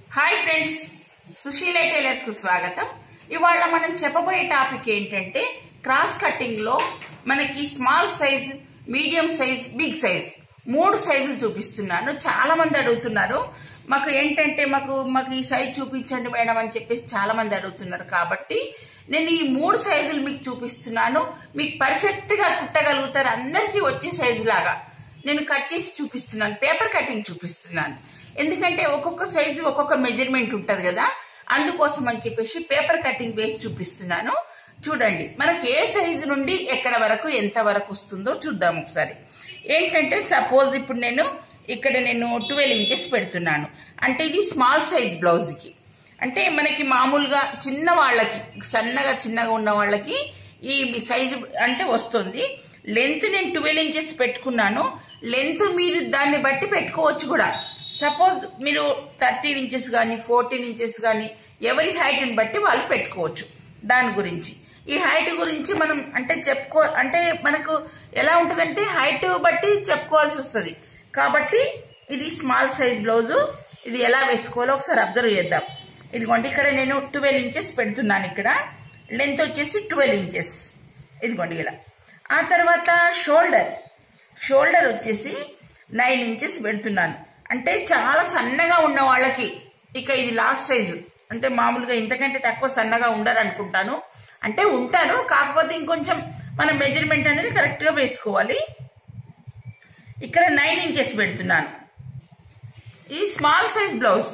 hi friends Susheela tailors కు స్వాగతం ఇవాళ మనం చెప్పబోయే టాపిక్ ఏంటంటే క్రాస్ కటింగ్ లో మనకి small size medium size big size మూడు సైజులు చూపిస్తున్నాను చాలా మంది అడుగుతున్నారు మాకు ఏంటంటే మాకు మాకు ఈ సైజ్ చూపించండి మేడం అని చెప్పేసి చాలా మంది అడుగుతున్నారు కాబట్టి నేను ఈ మూడు సైజులు మీకు చూపిస్తున్నాను మీకు పర్ఫెక్ట్ గా కుట్టగలుగుతారు అందరికీ వచ్చే సైజు లాగా నేను కట్ చేసి చూపిస్తున్నాను పేపర్ కటింగ్ చూపిస్తున్నాను ఎందుకంటే ఒక్కొక్క సైజు ఒక్కొక్క మెజర్మెంట్ ఉంటది కదా అందుకోసం అని చెప్పేసి పేపర్ కటింగ్ వేసి చూపిస్తున్నాను చూడండి మనకి ఏ సైజు నుండి ఎక్కడ వరకు ఎంత వరకు వస్తుందో చూద్దాం ఒకసారి ఏంటంటే సపోజ్ ఇప్పుడు నేను ఇక్కడ నేను ట్వెల్వ్ ఇంచెస్ పెడుతున్నాను అంటే ఇది స్మాల్ సైజ్ బ్లౌజ్ కి అంటే మనకి మామూలుగా చిన్న వాళ్ళకి సన్నగా చిన్నగా ఉన్న వాళ్ళకి ఈ సైజు అంటే వస్తుంది లెంత్ నేను ట్వెల్వ్ ఇంచెస్ పెట్టుకున్నాను లెంత్ మీరు దాన్ని బట్టి పెట్టుకోవచ్చు కూడా సపోజ్ మీరు థర్టీన్ ఇంచెస్ కానీ ఫోర్టీన్ ఇంచెస్ కానీ ఎవరి హైట్ని బట్టి వాళ్ళు పెట్టుకోవచ్చు దాని గురించి ఈ హైట్ గురించి మనం అంటే చెప్పుకో అంటే మనకు ఎలా ఉంటుందంటే హైట్ బట్టి చెప్పుకోవాల్సి వస్తుంది కాబట్టి ఇది స్మాల్ సైజ్ బ్లౌజు ఇది ఎలా వేసుకోవాలో ఒకసారి అబ్జర్వ్ చేద్దాం ఇదిగోండి ఇక్కడ నేను ట్వెల్వ్ ఇంచెస్ పెడుతున్నాను ఇక్కడ లెంత్ వచ్చేసి ట్వెల్వ్ ఇంచెస్ ఇదిగోండి ఇలా ఆ తర్వాత షోల్డర్ షోల్డర్ వచ్చేసి నైన్ ఇంచెస్ పెడుతున్నాను అంటే చాలా సన్నగా ఉన్న వాళ్ళకి ఇక ఇది లాస్ట్ సైజు అంటే మామూలుగా ఇంతకంటే తక్కువ సన్నగా ఉండరు అనుకుంటాను అంటే ఉంటాను కాకపోతే ఇంకొంచెం మన మెజర్మెంట్ అనేది కరెక్ట్ గా వేసుకోవాలి ఇక్కడ నైన్ ఇంచెస్ పెడుతున్నాను ఈ స్మాల్ సైజ్ బ్లౌజ్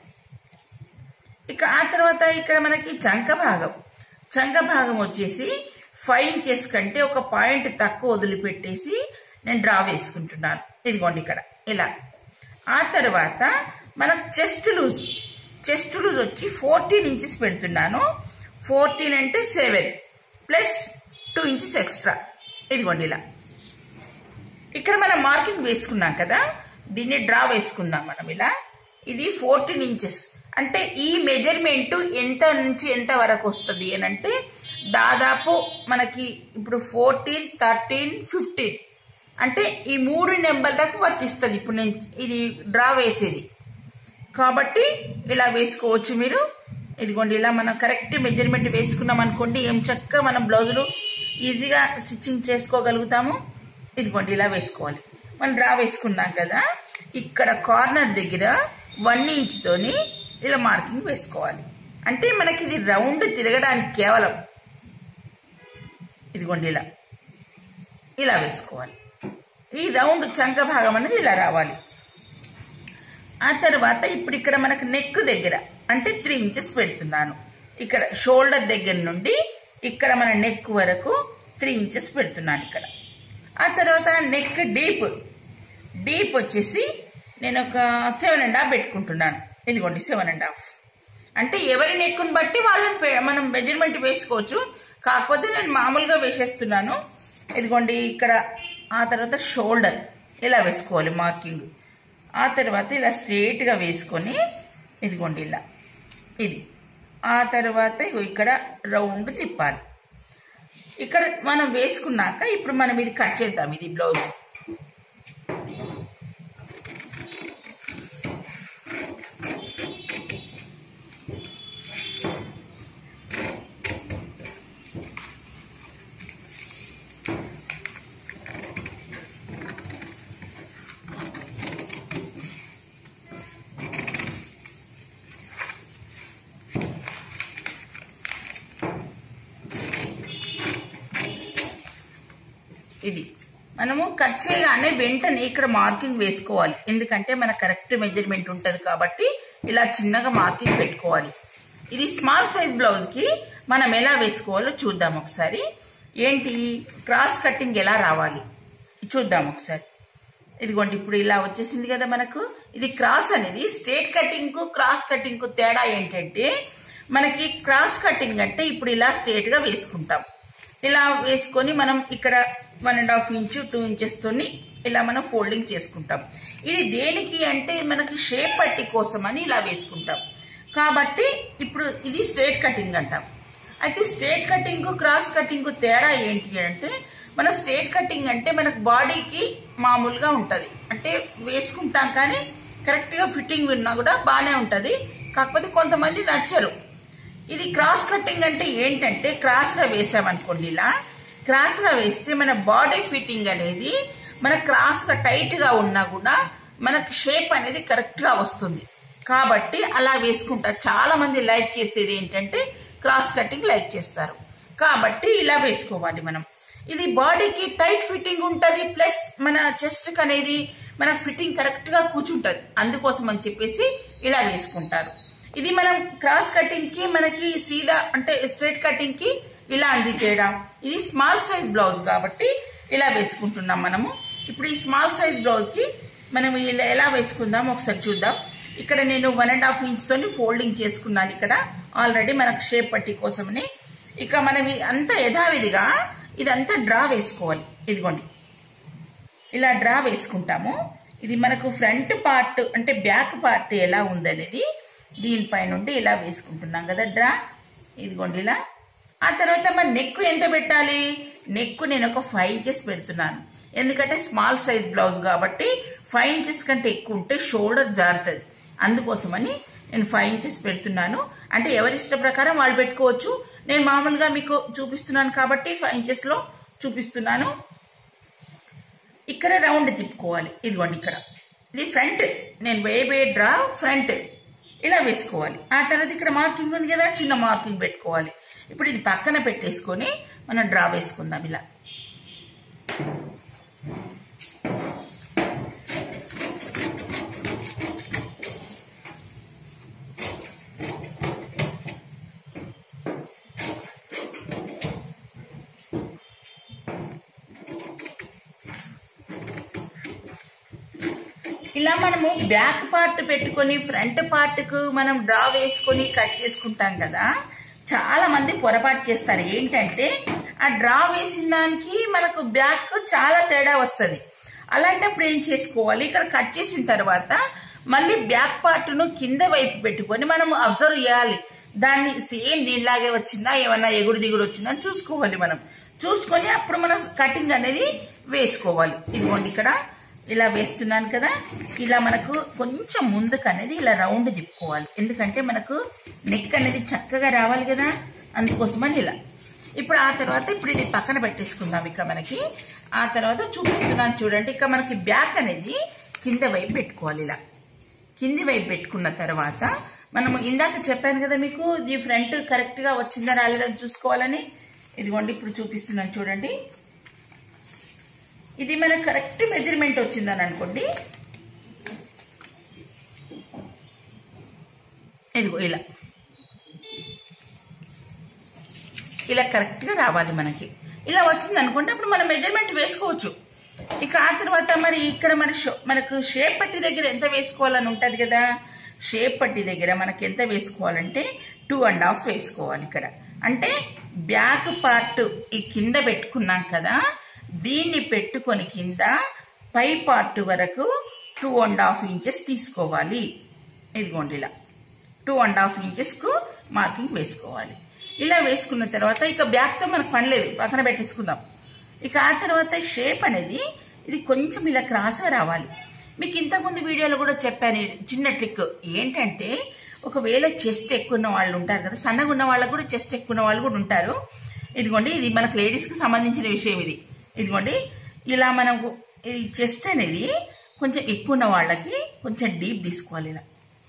ఇక ఆ తర్వాత ఇక్కడ మనకి చంక భాగం చంక భాగం వచ్చేసి ఫైవ్ ఇంచెస్ కంటే ఒక పాయింట్ తక్కువ వదిలిపెట్టేసి నేను డ్రా వేసుకుంటున్నాను ఇదిగోండి ఇక్కడ ఇలా ఆ తర్వాత మనకు చెస్ట్ లూజ్ చెస్ట్ లూజ్ వచ్చి ఫోర్టీన్ ఇంచెస్ పెడుతున్నాను ఫోర్టీన్ అంటే seven plus two inches extra ఇదిగోండి ఇలా ఇక్కడ మనం మార్కింగ్ వేసుకున్నాం కదా దీన్ని డ్రా వేసుకుందాం మనం ఇలా ఇది ఫోర్టీన్ ఇంచెస్ అంటే ఈ మెజర్మెంట్ ఎంత నుంచి ఎంత వరకు వస్తుంది అని అంటే దాదాపు మనకి ఇప్పుడు ఫోర్టీన్ థర్టీన్ ఫిఫ్టీన్ అంటే ఈ మూడు నెంబర్ దాకా వర్తిస్తుంది ఇప్పుడు నేను ఇది డ్రా వేసేది కాబట్టి ఇలా వేసుకోవచ్చు మీరు ఇదిగోండి ఇలా మనం కరెక్ట్ మెజర్మెంట్ వేసుకున్నాం అనుకోండి ఏం చక్కగా మనం బ్లౌజులు ఈజీగా స్టిచ్చింగ్ చేసుకోగలుగుతాము ఇదిగోండి ఇలా వేసుకోవాలి మనం డ్రా వేసుకున్నాం కదా ఇక్కడ కార్నర్ దగ్గర వన్ ఇంచ్తోని ఇలా మార్కింగ్ వేసుకోవాలి అంటే మనకి ఇది రౌండ్ తిరగడానికి కేవలం ఇదిగోండి ఇలా ఇలా వేసుకోవాలి ఈ రౌండ్ చంక భాగం అనేది ఇలా రావాలి ఆ తర్వాత ఇప్పుడు ఇక్కడ మనకు నెక్ దగ్గర అంటే త్రీ ఇంచెస్ పెడుతున్నాను ఇక్కడ షోల్డర్ దగ్గర నుండి ఇక్కడ మన నెక్ వరకు త్రీ ఇంచెస్ పెడుతున్నాను ఇక్కడ ఆ తర్వాత నెక్ డీప్ డీప్ వచ్చేసి నేను ఒక సెవెన్ అండ్ హాఫ్ పెట్టుకుంటున్నాను ఇదిగోండి సెవెన్ అండ్ హాఫ్ అంటే ఎవరి నెక్కుని బట్టి వాళ్ళని పె- మనం మెజర్మెంట్ వేసుకోవచ్చు కాకపోతే నేను మామూలుగా వేసేస్తున్నాను ఇదిగోండి ఇక్కడ ఆ తర్వాత షోల్డర్ ఇలా వేసుకోవాలి మార్కింగ్ ఆ తర్వాత ఇలా స్ట్రేట్గా వేసుకొని ఇదిగోండి ఇలా ఇది ఆ తర్వాత ఇగో ఇక్కడ రౌండ్ తిప్పాలి ఇక్కడ మనం వేసుకున్నాక ఇప్పుడు మనం ఇది కట్ చేద్దాం ఇది బ్లౌజ్ ఇది మనము కట్ చేయగానే వెంటనే ఇక్కడ మార్కింగ్ వేసుకోవాలి ఎందుకంటే మన కరెక్ట్ మెజర్మెంట్ ఉంటుంది కాబట్టి ఇలా చిన్నగా మార్కింగ్ పెట్టుకోవాలి ఇది స్మాల్ సైజ్ బ్లౌజ్ కి మనం ఎలా వేసుకోవాలో చూద్దాం ఒకసారి ఏంటి క్రాస్ కటింగ్ ఎలా రావాలి చూద్దాం ఒకసారి ఇదిగోండి ఇప్పుడు ఇలా వచ్చేసింది కదా మనకు ఇది క్రాస్ అనేది స్ట్రేట్ కటింగ్ కు క్రాస్ కటింగ్ కు తేడా ఏంటంటే మనకి క్రాస్ కటింగ్ అంటే ఇప్పుడు ఇలా స్ట్రేట్ గా వేసుకుంటాం ఇలా వేసుకొని మనం ఇక్కడ one and half inch two inches తోని ఇలా మనం ఫోల్డింగ్ చేసుకుంటాం ఇది దేనికి అంటే మనకి షేప్ పట్టి కోసం అని ఇలా వేసుకుంటాం కాబట్టి ఇప్పుడు ఇది స్ట్రేట్ కటింగ్ అంటాం అయితే స్ట్రేట్ కటింగ్ క్రాస్ కటింగ్ తేడా ఏంటి అంటే మన స్ట్రేట్ కటింగ్ అంటే మనకు బాడీకి మామూలుగా ఉంటది అంటే వేసుకుంటాం కానీ కరెక్ట్ గా ఫిట్టింగ్ ఉన్నా కూడా బాగానే ఉంటది కాకపోతే కొంతమంది నచ్చరు ఇది క్రాస్ కటింగ్ అంటే ఏంటంటే క్రాస్ గా వేసామనుకోండి ఇలా క్రాస్ గా వేస్తే మన బాడీ ఫిట్టింగ్ అనేది మన క్రాస్ గా టైట్ గా ఉన్నా కూడా మనకు షేప్ అనేది కరెక్ట్ గా వస్తుంది కాబట్టి అలా వేసుకుంటారు చాలా మంది లైక్ చేసేది ఏంటంటే క్రాస్ కటింగ్ లైక్ చేస్తారు కాబట్టి ఇలా వేసుకోవాలి మనం ఇది బాడీకి టైట్ ఫిట్టింగ్ ఉంటది ప్లస్ మన చెస్ట్ అనేది మన ఫిట్టింగ్ కరెక్ట్ గా కూర్చుంటది అందుకోసం అని చెప్పేసి ఇలా వేసుకుంటారు ఇది మనం క్రాస్ కటింగ్ కి మనకి సీదా అంటే స్ట్రైట్ కటింగ్ కి ఇలా అండి తేడా ఇది స్మాల్ సైజ్ బ్లౌజ్ కాబట్టి ఇలా వేసుకుంటున్నాం మనము ఇప్పుడు ఈ స్మాల్ సైజ్ బ్లౌజ్ కి మనం ఇలా ఎలా వేసుకుందాం ఒకసారి చూద్దాం ఇక్కడ నేను వన్ అండ్ హాఫ్ ఇంచ్ తోని ఫోల్డింగ్ చేసుకున్నాను ఇక్కడ ఆల్రెడీ మనకు షేప్ పట్టి కోసమని ఇక మనం ఈ అంతా యథావిధిగా ఇదంతా డ్రా వేసుకోవాలి ఇదిగోండి ఇలా డ్రా వేసుకుంటాము ఇది మనకు ఫ్రంట్ పార్ట్ అంటే బ్యాక్ పార్ట్ ఎలా ఉందనేది దీనిపై నుండి ఇలా వేసుకుంటున్నాం కదా డ్రా ఇదిగోండి ఇలా ఆ తర్వాత మన నెక్ ఎంత పెట్టాలి నెక్ నేను ఒక ఫైవ్ ఇంచెస్ పెడుతున్నాను ఎందుకంటే స్మాల్ సైజ్ బ్లౌజ్ కాబట్టి ఫైవ్ ఇంచెస్ కంటే ఎక్కువ ఉంటే షోల్డర్ జారుతుంది అందుకోసమని నేను ఫైవ్ ఇంచెస్ పెడుతున్నాను అంటే ఎవరి ఇష్ట ప్రకారం వాళ్ళు పెట్టుకోవచ్చు నేను మామూలుగా మీకు చూపిస్తున్నాను కాబట్టి ఫైవ్ ఇంచెస్ లో చూపిస్తున్నాను ఇక్కడ రౌండ్ తిప్పుకోవాలి ఇదిగోండి ఇక్కడ ఇది ఫ్రంట్ నేను వేయబోయే డ్రా ఫ్రంట్ ఇలా వేసుకోవాలి ఆ తర్వాత ఇక్కడ మార్కింగ్ ఉంది కదా చిన్న మార్కింగ్ పెట్టుకోవాలి ఇప్పుడు ఇది పక్కన పెట్టేసుకొని మనం డ్రా వేసుకుందాం ఇలా ఇలా మనము బ్యాక్ పార్ట్ పెట్టుకొని ఫ్రంట్ పార్ట్ కు మనం డ్రా వేసుకొని కట్ చేసుకుంటాం కదా చాలా మంది పొరపాటు చేస్తారు ఏంటంటే ఆ డ్రా వేసిన దానికి మనకు బ్యాక్ చాలా తేడా వస్తుంది అలాంటప్పుడు ఏం చేసుకోవాలి ఇక్కడ కట్ చేసిన తర్వాత మళ్ళీ బ్యాక్ పార్ట్ ను కింద వైపు పెట్టుకొని మనం అబ్జర్వ్ చేయాలి దాన్ని సేమ్ దీనిలాగే వచ్చిందా ఏమన్నా ఎగుడు దిగుడు వచ్చిందా అని చూసుకోవాలి మనం చూసుకొని అప్పుడు మనం కటింగ్ అనేది వేసుకోవాలి ఇదిగోండి ఇక్కడ ఇలా వేస్తున్నాను కదా ఇలా మనకు కొంచెం ముందుకు అనేది ఇలా రౌండ్ తిప్పుకోవాలి ఎందుకంటే మనకు నెక్ అనేది చక్కగా రావాలి కదా అందుకోసమని ఇలా ఇప్పుడు ఆ తర్వాత ఇప్పుడు ఇది పక్కన పెట్టేసుకుందాం ఇక మనకి ఆ తర్వాత చూపిస్తున్నాను చూడండి ఇక మనకి బ్యాక్ అనేది కింద వైపు పెట్టుకోవాలి ఇలా కింది వైపు పెట్టుకున్న తర్వాత మనము ఇందాక చెప్పాను కదా మీకు ఇది ఫ్రంట్ కరెక్ట్ గా వచ్చిందా రాలేదని చూసుకోవాలని ఇదిగోండి ఇప్పుడు చూపిస్తున్నాను చూడండి ఇది మనకు కరెక్ట్ మెజర్మెంట్ వచ్చిందని అనుకోండి ఇదిగో ఇలా ఇలా కరెక్ట్ గా రావాలి మనకి ఇలా వచ్చింది అనుకుంటే అప్పుడు మనం మెజర్మెంట్ వేసుకోవచ్చు ఇక ఆ తర్వాత మరి ఇక్కడ మన షో- మనకు షేప్ పట్టి దగ్గర ఎంత వేసుకోవాలని ఉంటది కదా షేప్ పట్టి దగ్గర మనకి ఎంత వేసుకోవాలంటే టూ అండ్ హాఫ్ వేసుకోవాలి ఇక్కడ అంటే బ్యాక్ పార్ట్ ఈ కింద పెట్టుకున్నాం కదా దీన్ని పెట్టుకొని కింద పై పార్ట్ వరకు టూ అండ్ హాఫ్ ఇంచెస్ తీసుకోవాలి ఇదిగోండి ఇలా టూ అండ్ హాఫ్ ఇంచెస్ కు మార్కింగ్ వేసుకోవాలి ఇలా వేసుకున్న తర్వాత ఇక బ్యాక్ తో మనకు పని లేదు పక్కన పెట్టేసుకుందాం ఇక ఆ తర్వాత షేప్ అనేది ఇది కొంచెం ఇలా క్రాస్ గా రావాలి మీకు ఇంతకుముందు వీడియోలో కూడా చెప్పాను ఈ చిన్న ట్రిక్ ఏంటంటే ఒకవేళ చెస్ట్ ఎక్కువ ఉన్న వాళ్ళు ఉంటారు కదా సన్నగా ఉన్న వాళ్ళకు కూడా చెస్ట్ ఎక్కువ ఉన్న వాళ్ళు కూడా ఉంటారు ఇదిగోండి ఇది మనకు లేడీస్ కి సంబంధించిన విషయం ఇది ఇదిగోండి ఇలా మనకు ఈ చెస్ట్ అనేది కొంచెం ఎక్కువ ఉన్న వాళ్ళకి కొంచెం డీప్ తీసుకోవాలి ఇలా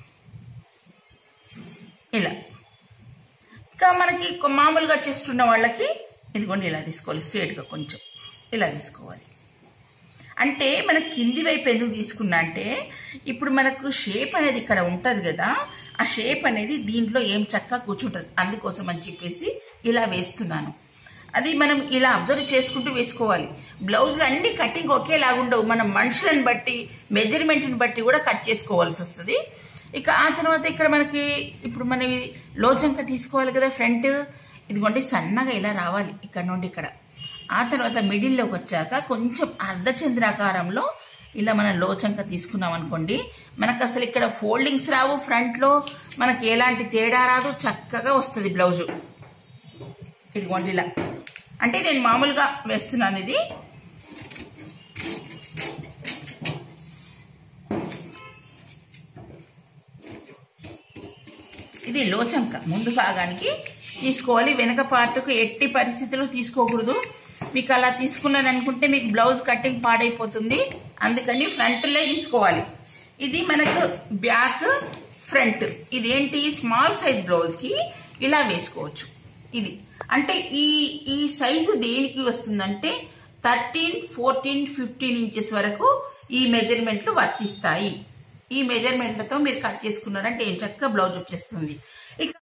ఇలా ఇంకా మనకి కొ- మామూలుగా చెస్ట్ ఉన్న వాళ్ళకి ఇదిగోండి ఇలా తీసుకోవాలి స్ట్రేట్ గా కొంచెం ఇలా తీసుకోవాలి అంటే మన కింది వైపు ఎందుకు తీసుకున్నా అంటే ఇప్పుడు మనకు షేప్ అనేది ఇక్కడ ఉంటది కదా ఆ షేప్ అనేది దీంట్లో ఏం చక్కగా కూర్చుంటది అందుకోసం అని చెప్పేసి ఇలా వేస్తున్నాను అది మనం ఇలా అబ్జర్వ్ చేసుకుంటూ వేసుకోవాలి బ్లౌజులు అన్ని కటింగ్ ఒకేలాగుండవు మనం మనుషులను బట్టి మెజర్మెంట్ని బట్టి కూడా కట్ చేసుకోవాల్సి వస్తుంది ఇక ఆ తర్వాత ఇక్కడ మనకి ఇప్పుడు మన లోచంక తీసుకోవాలి కదా ఫ్రంట్ ఇదిగోండి సన్నగా ఇలా రావాలి ఇక్కడ నుండి ఇక్కడ ఆ తర్వాత మిడిల్లోకి వచ్చాక కొంచెం అర్ధచంద్రాకారంలో ఇలా మనం లోచంక తీసుకున్నాం అనుకోండి మనకు అసలు ఇక్కడ ఫోల్డింగ్స్ రావు ఫ్రంట్ లో మనకి ఎలాంటి తేడా రాదు చక్కగా వస్తుంది బ్లౌజు ఇదిగోండి ఇలా అంటే నేను మామూలుగా వేస్తున్నాను ఇది ఇది లోచంక ముందు భాగానికి తీసుకోవాలి వెనక పార్ట్కు ఎట్టి పరిస్థితులు తీసుకోకూడదు మీకు అలా తీసుకున్నారనుకుంటే మీకు బ్లౌజ్ కటింగ్ పాడైపోతుంది అందుకని ఫ్రంట్లే తీసుకోవాలి ఇది మనకు బ్యాక్ ఫ్రంట్ ఇదేంటి స్మాల్ సైజ్ బ్లౌజ్ కి ఇలా వేసుకోవచ్చు ఇది అంటే ఈ ఈ సైజు దేనికి వస్తుందంటే థర్టీన్ ఫోర్టీన్ ఫిఫ్టీన్ ఇంచెస్ వరకు ఈ మెజర్మెంట్లు వర్తిస్తాయి ఈ మెజర్మెంట్లతో మీరు కట్ చేసుకున్నారంటే ఏం చక్కగా బ్లౌజ్ వచ్చేస్తుంది ఇక